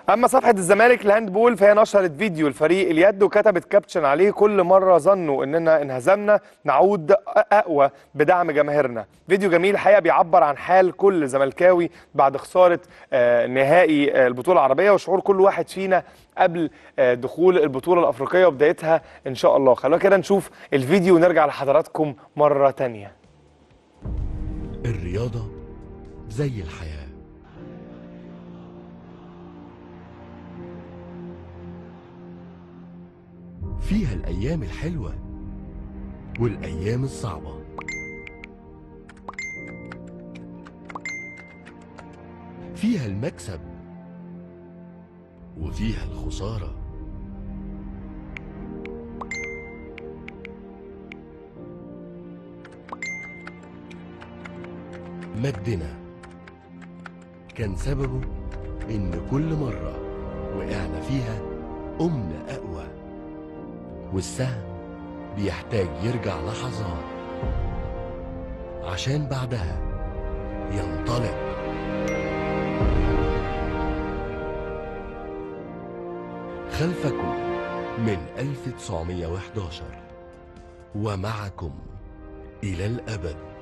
اما صفحه الزمالك الهاندبول فهي نشرت فيديو لفريق اليد وكتبت كابتشن عليه كل مره ظنوا اننا انهزمنا نعود اقوى بدعم جماهيرنا فيديو جميل الحقيقه بيعبر عن حال كل زملكاوي بعد خساره آه، نهائي آه، البطوله العربيه وشعور كل واحد فينا قبل آه، دخول البطوله الافريقيه وبدايتها ان شاء الله خلونا كده نشوف الفيديو ونرجع لحضراتكم مره تانية الرياضة زي الحياة فيها الأيام الحلوة والأيام الصعبة فيها المكسب وفيها الخسارة مجدنا كان سببه إن كل مرة وقعنا فيها قمنا أقوى والسهم بيحتاج يرجع لحظات عشان بعدها ينطلق خلفكم من 1911 ومعكم إلى الأبد